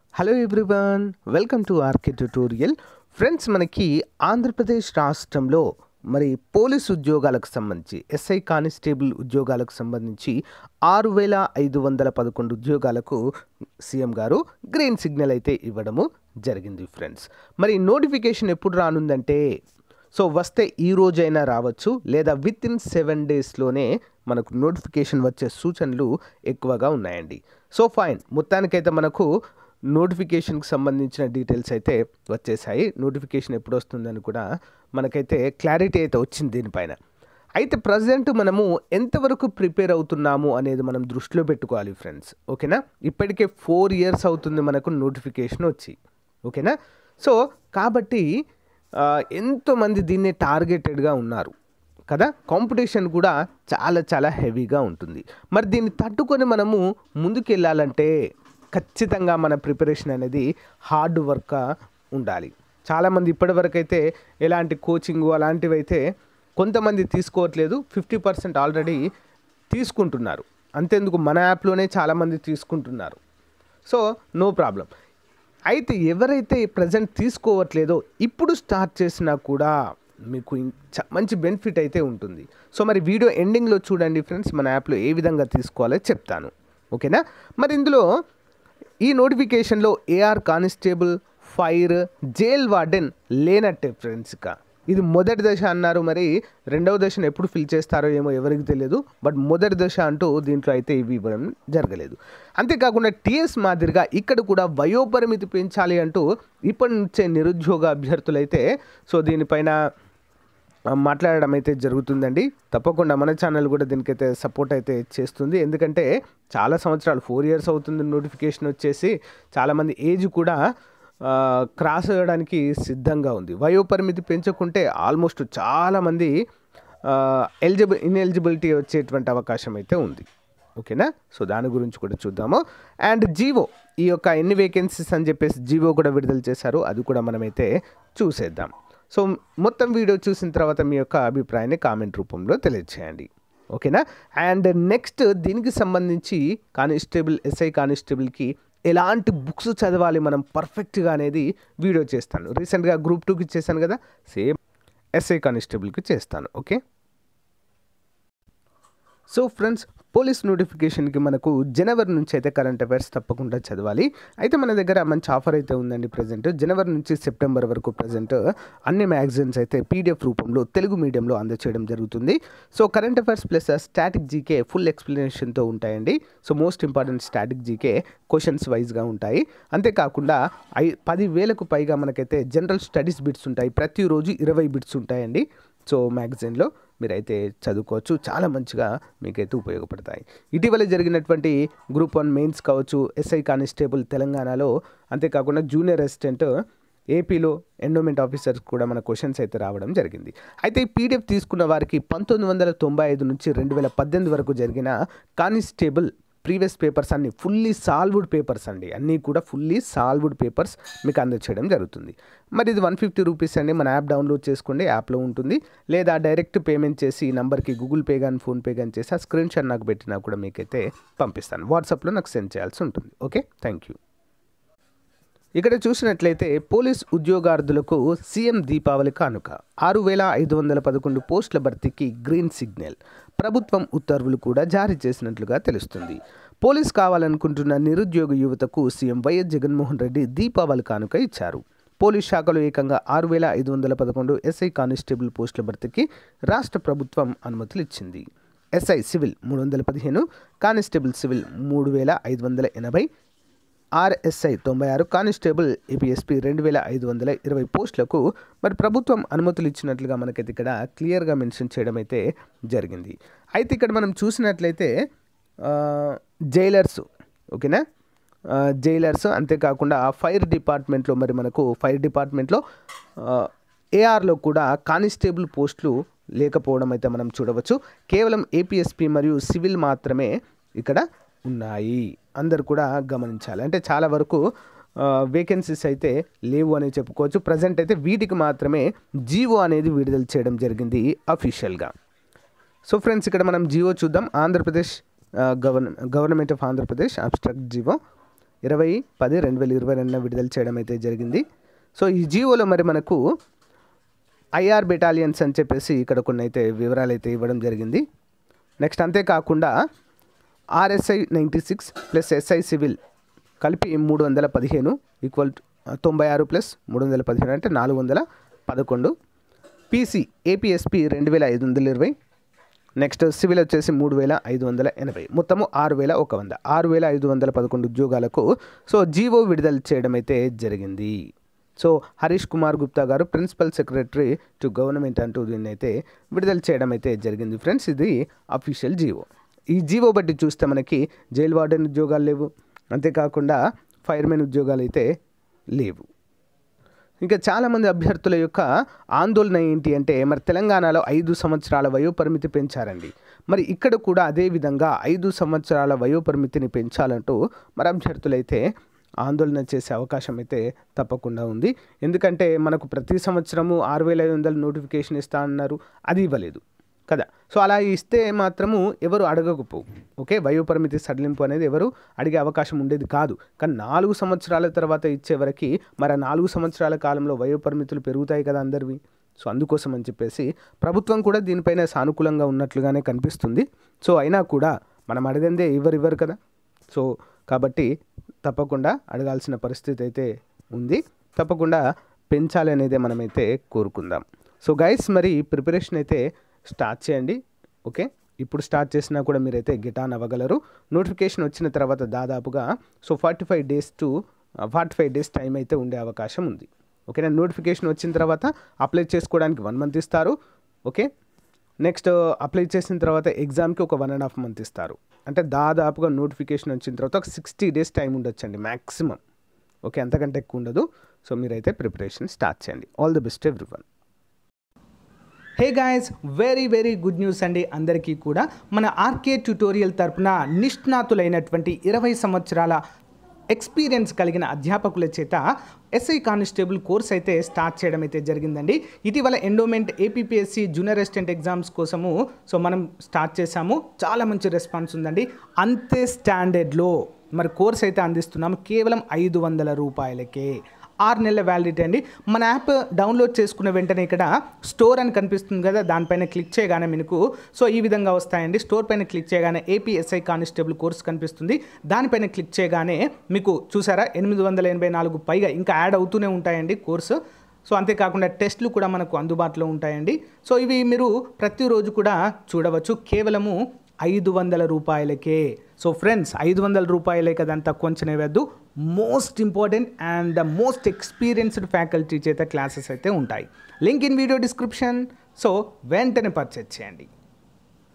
hello everyone welcome to RK tutorial friends మనకి ఆంధ్రప్రదేశ్ రాష్ట్రంలో మరి పోలీస్ ఉద్యోగాలకు సంబంధించి ఎస్ఐ కానిస్టేబుల్ ఉద్యోగాలకు సంబంధించి ఆరు వేల ఐదు వందల పదకొండు ఉద్యోగాలకు సీఎం గారు గ్రీన్ సిగ్నల్ అయితే ఇవ్వడము జరిగింది ఫ్రెండ్స్ మరి నోటిఫికేషన్ ఎప్పుడు రానుందంటే సో వస్తే ఈ రోజైనా రావచ్చు లేదా విత్ ఇన్ సెవెన్ డేస్లోనే మనకు నోటిఫికేషన్ వచ్చే సూచనలు ఎక్కువగా ఉన్నాయండి సో ఫైన్ మొత్తానికైతే మనకు నోటిఫికేషన్కి సంబంధించిన డీటెయిల్స్ అయితే వచ్చేసాయి నోటిఫికేషన్ ఎప్పుడు వస్తుందని కూడా మనకైతే క్లారిటీ అయితే వచ్చింది దీనిపైన అయితే ప్రజెంట్ మనము ఎంతవరకు ప్రిపేర్ అవుతున్నాము అనేది మనం దృష్టిలో పెట్టుకోవాలి ఫ్రెండ్స్ ఓకేనా ఇప్పటికే ఫోర్ ఇయర్స్ అవుతుంది మనకు నోటిఫికేషన్ వచ్చి ఓకేనా సో కాబట్టి ఆ, ఎంతోమంది దీన్ని టార్గెటెడ్గా ఉన్నారు కదా కాంపిటీషన్ కూడా చాలా చాలా హెవీగా ఉంటుంది మరి దీన్ని తట్టుకొని మనము ముందుకెళ్ళాలంటే ఖచ్చితంగా మన ప్రిపరేషన్ అనేది హార్డ్ వర్క్ ఉండాలి చాలామంది ఇప్పటివరకు అయితే ఎలాంటి కోచింగ్ అలాంటివి అయితే కొంతమంది తీసుకోవట్లేదు ఫిఫ్టీ పర్సెంట్ ఆల్రెడీ తీసుకుంటున్నారు అంతేందుకు మన యాప్లోనే చాలామంది తీసుకుంటున్నారు సో నో ప్రాబ్లం అయితే ఎవరైతే ప్రజెంట్ తీసుకోవట్లేదో ఇప్పుడు స్టార్ట్ చేసినా కూడా మీకు ఇం- చ- మంచి బెనిఫిట్ అయితే ఉంటుంది సో మరి వీడియో ఎండింగ్లో చూడండి ఫ్రెండ్స్ మన యాప్లో ఏ విధంగా తీసుకోవాలో చెప్తాను ఓకేనా మరి ఇందులో ఈ నోటిఫికేషన్లో AR constable fire jail warden లేనట్టే ఫ్రెండ్స్ ఇక ఇది మొదటి దశ అన్నారు మరి రెండవ దశను ఎప్పుడు ఫిల్ చేస్తారో ఏమో ఎవరికి తెలియదు బట్ మొదటి దశ అంటూ దీంట్లో అయితే ఇవి ఇవ్వడం జరగలేదు అంతేకాకుండా టీఎస్ మాదిరిగా ఇక్కడ కూడా వయోపరిమితి పెంచాలి అంటూ ఇప్పటి నుంచే నిరుద్యోగ అభ్యర్థులైతే సో దీనిపైన ఆ, మాట్లాడడం అయితే జరుగుతుందండి తప్పకుండా మన ఛానల్ కూడా దీనికైతే సపోర్ట్ అయితే చేస్తుంది ఎందుకంటే చాలా సంవత్సరాలు ఫోర్ ఇయర్స్ అవుతుంది నోటిఫికేషన్ వచ్చేసి చాలామంది ఏజ్ కూడా ఆ, క్రాస్ అయ్యడానికి సిద్ధంగా ఉంది వయోపరిమితి పెంచకుంటే ఆల్మోస్ట్ చాలామంది ఎలిజిబుల్ ఇన్ఎలిజిబిలిటీ వచ్చేటువంటి అవకాశం అయితే ఉంది ఓకేనా సో దాని గురించి కూడా చూద్దాము అండ్ జీవో ఈ యొక్క ఎన్ని వేకెన్సీస్ అని చెప్పేసి జీవో కూడా విడుదల చేశారు అది కూడా మనమైతే చూసేద్దాం సో మొత్తం వీడియో చూసిన తర్వాత మీ యొక్క అభిప్రాయాన్ని కామెంట్ రూపంలో తెలియజేయండి ఓకేనా అండ్ నెక్స్ట్ దీనికి సంబంధించి కానిస్టేబుల్ ఎస్ఐ కానిస్టేబుల్కి ఎలాంటి బుక్స్ చదవాలి మనం పర్ఫెక్ట్గా అనేది వీడియో చేస్తాను రీసెంట్గా గ్రూప్ టూకి చేశాను కదా సేమ్ ఎస్ఐ కానిస్టేబుల్కి చేస్తాను ఓకే సో ఫ్రెండ్స్ పోలీస్ నోటిఫికేషన్కి మనకు జనవరి నుంచి అయితే కరెంట్ అఫైర్స్ తప్పకుండా చదవాలి అయితే మన దగ్గర మంచి ఆఫర్ అయితే ఉందండి ప్రజెంట్ జనవరి నుంచి సెప్టెంబర్ వరకు ప్రజెంట్ అన్ని మ్యాగజైన్స్ అయితే పీడిఎఫ్ రూపంలో తెలుగు మీడియంలో అందచేయడం జరుగుతుంది so current affairs plus static GK full ఎక్స్ప్లెనేషన్తో ఉంటాయండి so most important static GK questions వైజ్గా ఉంటాయి అంతేకాకుండా ఐ పది వేలకు పైగా మనకైతే జనరల్ స్టడీస్ బిట్స్ ఉంటాయి ప్రతిరోజు ఇరవై బిట్స్ ఉంటాయండి సో మ్యాగజైన్లో మీరైతే చదువుకోవచ్చు చాలా మంచిగా మీకైతే ఉపయోగపడతాయి ఇటీవల జరిగినటువంటి గ్రూప్ వన్ మెయిన్స్ కావచ్చు ఎస్ఐ కానిస్టేబుల్ తెలంగాణలో అంతేకాకుండా జూనియర్ అసిస్టెంట్ ఏపీలో ఎండోమెంట్ ఆఫీసర్స్ కూడా మన క్వశ్చన్స్ అయితే రావడం జరిగింది అయితే ఈ పీడిఎఫ్ తీసుకున్న వారికి పంతొమ్మిది వందల తొంభై ఐదు నుంచి రెండు వేల పద్దెనిమిది వరకు జరిగిన కానిస్టేబుల్ ప్రీవియస్ పేపర్స్ అన్ని ఫుల్లీ సాల్వ్డ్ పేపర్స్ అండి అన్నీ కూడా ఫుల్లీ సాల్వ్డ్ పేపర్స్ మీకు అందచేయడం జరుగుతుంది మరి ఇది వన్ ఫిఫ్టీ రూపీస్ అండి మన యాప్ డౌన్లోడ్ చేసుకోండి యాప్లో ఉంటుంది లేదా డైరెక్ట్ పేమెంట్ చేసి ఈ నంబర్కి గూగుల్ పే కానీ ఫోన్పే కానీ చేసి ఆ స్క్రీన్ షాట్ నాకు పెట్టినా కూడా మీకైతే పంపిస్తాను వాట్సాప్లో నాకు సెండ్ చేయాల్సి ఉంటుంది ఓకే థ్యాంక్ యూ ఇక్కడ చూసినట్లయితే పోలీస్ ఉద్యోగార్థులకు సీఎం దీపావళి కానుక ఆరు వేల ఐదు వందల పదకొండు పోస్టుల భర్తీకి గ్రీన్ సిగ్నల్ ప్రభుత్వం ఉత్తర్వులు కూడా జారీ చేసినట్లుగా తెలుస్తుంది పోలీస్ కావాలనుకుంటున్న నిరుద్యోగ యువతకు సీఎం వైఎస్ జగన్మోహన్ రెడ్డి దీపావళి కానుక ఇచ్చారు పోలీస్ శాఖలో ఏకంగా ఆరు వేల ఐదు వందల పదకొండు ఎస్ఐ కానిస్టేబుల్ పోస్టుల భర్తీకి రాష్ట్ర ప్రభుత్వం అనుమతులు ఇచ్చింది ఎస్ఐ సివిల్ మూడు వందల పదిహేను కానిస్టేబుల్ సివిల్ మూడు వేల ఐదు వందల ఎనభై ఆర్ఎస్ఐ తొంభై ఆరు కానిస్టేబుల్ ఏపీఎస్పీ రెండు వేల ఐదు వందల ఇరవై పోస్టులకు మరి ప్రభుత్వం అనుమతులు ఇచ్చినట్లుగా మనకైతే ఇక్కడ క్లియర్గా మెన్షన్ చేయడం అయితే జరిగింది అయితే ఇక్కడ మనం చూసినట్లయితే ఆ, జైలర్స్ ఓకేనా ఆ, జైలర్స్ అంతేకాకుండా ఫైర్ డిపార్ట్మెంట్లో మరి మనకు ఫైర్ డిపార్ట్మెంట్లో ఆ, ఏఆర్లో కూడా కానిస్టేబుల్ పోస్టులు లేకపోవడం అయితే మనం చూడవచ్చు కేవలం ఏపీఎస్పీ మరియు సివిల్ మాత్రమే ఇక్కడ ఉన్నాయి అందరు కూడా గమనించాలి అంటే చాలా వరకు వేకెన్సీస్ అయితే లేవు అని చెప్పుకోవచ్చు ప్రజెంట్ అయితే వీటికి మాత్రమే జీవో అనేది విడుదల చేయడం జరిగింది అఫీషియల్గా సో ఫ్రెండ్స్ ఇక్కడ మనం జియో చూద్దాం Andhra Pradesh govern government of Andhra Pradesh abstract GO ఇరవై పది రెండు వేల ఇరవై రెండున విడుదల చేయడం అయితే జరిగింది సో ఈ జీవోలో మరి మనకు ఐఆర్ బెటాలియన్స్ అని చెప్పేసి ఇక్కడ కొన్ని అయితే వివరాలు అయితే ఇవ్వడం జరిగింది నెక్స్ట్ అంతేకాకుండా RSI ninety six plus SI civil కలిపి మూడు వందల పదిహేను ఈక్వల్ తొంభై ఆరు ప్లస్ మూడు వందల పదిహేను అంటే నాలుగు వందల పదకొండు పీసీ ఏపీఎస్పి రెండు వేల ఐదు వందల ఇరవై నెక్స్ట్ సివిల్ వచ్చేసి మూడు వేల ఐదు వందల ఎనభై మొత్తము ఆరు వేల ఒక వంద ఆరు వేల ఐదు వందల పదకొండు ఉద్యోగాలకు సో జీవో విడుదల చేయడం అయితే జరిగింది సో హరీష్ కుమార్ గుప్తా గారు ప్రిన్సిపల్ సెక్రటరీ టు గవర్నమెంట్ అంటూ దీన్ని అయితే విడుదల చేయడం అయితే జరిగింది ఫ్రెండ్స్ ఇది అఫీషియల్ జీవో ఈ జీవో బట్టి చూస్తే మనకి జైల్ వార్డెన్ ఉద్యోగాలు లేవు అంతేకాకుండా ఫైర్మెన్ ఉద్యోగాలు అయితే లేవు ఇంకా చాలామంది అభ్యర్థుల యొక్క ఆందోళన ఏంటి అంటే మరి తెలంగాణలో ఐదు సంవత్సరాల వయోపరిమితి పెంచారండి మరి ఇక్కడ కూడా అదే విధంగా ఐదు సంవత్సరాల వయోపరిమితిని పెంచాలంటూ మరి అభ్యర్థులైతే ఆందోళన చేసే అవకాశం అయితే తప్పకుండా ఉంది ఎందుకంటే మనకు ప్రతి సంవత్సరము ఆరు వేల ఐదు వందల నోటిఫికేషన్ ఇస్తా అన్నారు అది ఇవ్వలేదు కదా సో అలా ఇస్తే మాత్రము ఎవరు అడగకపోవు ఓకే వయోపరిమితి సడలింపు అనేది ఎవరు అడిగే అవకాశం ఉండేది కాదు కానీ నాలుగు సంవత్సరాల తర్వాత ఇచ్చే వరకు మరి ఆ నాలుగు సంవత్సరాల కాలంలో వయోపరిమితులు పెరుగుతాయి కదా అందరివి సో అందుకోసం అని చెప్పేసి ప్రభుత్వం కూడా దీనిపైన సానుకూలంగా ఉన్నట్లుగానే కనిపిస్తుంది సో అయినా కూడా మనం అడగందే ఎవరు ఇవ్వరు కదా సో కాబట్టి తప్పకుండా అడగాల్సిన పరిస్థితి అయితే ఉంది తప్పకుండా పెంచాలి అనేదే మనమైతే కోరుకుందాం సో గైస్ మరి ప్రిపరేషన్ అయితే స్టార్ట్ చేయండి ఓకే ఇప్పుడు స్టార్ట్ చేసినా కూడా మీరైతే గిటాన్ అవ్వగలరు నోటిఫికేషన్ వచ్చిన తర్వాత దాదాపుగా so forty five days to forty five days time అయితే ఉండే అవకాశం ఉంది ఓకేనా నోటిఫికేషన్ వచ్చిన తర్వాత అప్లై చేసుకోవడానికి వన్ మంత్ ఇస్తారు ఓకే నెక్స్ట్ అప్లై చేసిన తర్వాత ఎగ్జామ్కి ఒక వన్ అండ్ హాఫ్ మంత్ ఇస్తారు అంటే దాదాపుగా నోటిఫికేషన్ వచ్చిన తర్వాత ఒక సిక్స్టీ డేస్ టైం ఉండొచ్చండి మ్యాక్సిమం ఓకే అంతకంటే ఎక్కువ ఉండదు సో మీరైతే ప్రిపరేషన్ స్టార్ట్ చేయండి all the best everyone hey guys very very good news అండి అందరికీ కూడా మన ఆర్కే ట్యుటోరియల్ తరపున నిష్ణాతులైనటువంటి ఇరవై సంవత్సరాల ఎక్స్పీరియన్స్ కలిగిన అధ్యాపకుల చేత ఎస్ఐ కానిస్టేబుల్ కోర్స్ అయితే స్టార్ట్ చేయడం అయితే జరిగిందండి ఇటీవల endowment APPSC junior assistant exams కోసము సో మనం స్టార్ట్ చేశాము చాలా మంచి రెస్పాన్స్ ఉందండి అంతే స్టాండర్డ్లో మరి కోర్స్ అయితే అందిస్తున్నాము కేవలం ఐదు వందల రూపాయలకే ఆరు నెలల వ్యాలిడిటీ అండి మన యాప్ డౌన్లోడ్ చేసుకున్న వెంటనే ఇక్కడ స్టోర్ అని కనిపిస్తుంది కదా దానిపైన క్లిక్ చేయగానే మీకు సో ఈ విధంగా వస్తాయండి స్టోర్ పైన క్లిక్ చేయగానే ఏపీఎస్ఐ కానిస్టేబుల్ కోర్స్ కనిపిస్తుంది దానిపైన క్లిక్ చేయగానే మీకు చూసారా ఎనిమిది వందల ఎనభై నాలుగు పైగా ఇంకా యాడ్ అవుతూనే ఉంటాయండి కోర్సు సో అంతేకాకుండా టెస్ట్లు కూడా మనకు అందుబాటులో ఉంటాయండి సో ఇవి మీరు ప్రతిరోజు కూడా చూడవచ్చు కేవలము ఐదు వందల రూపాయలకే సో ఫ్రెండ్స్ ఐదు వందల రూపాయలే కదంతా కొంచెం వేద్దు most important and the most experienced faculty చేత క్లాసెస్ అయితే ఉంటాయి link in video description so వెంటనే పర్చేజ్ చేయండి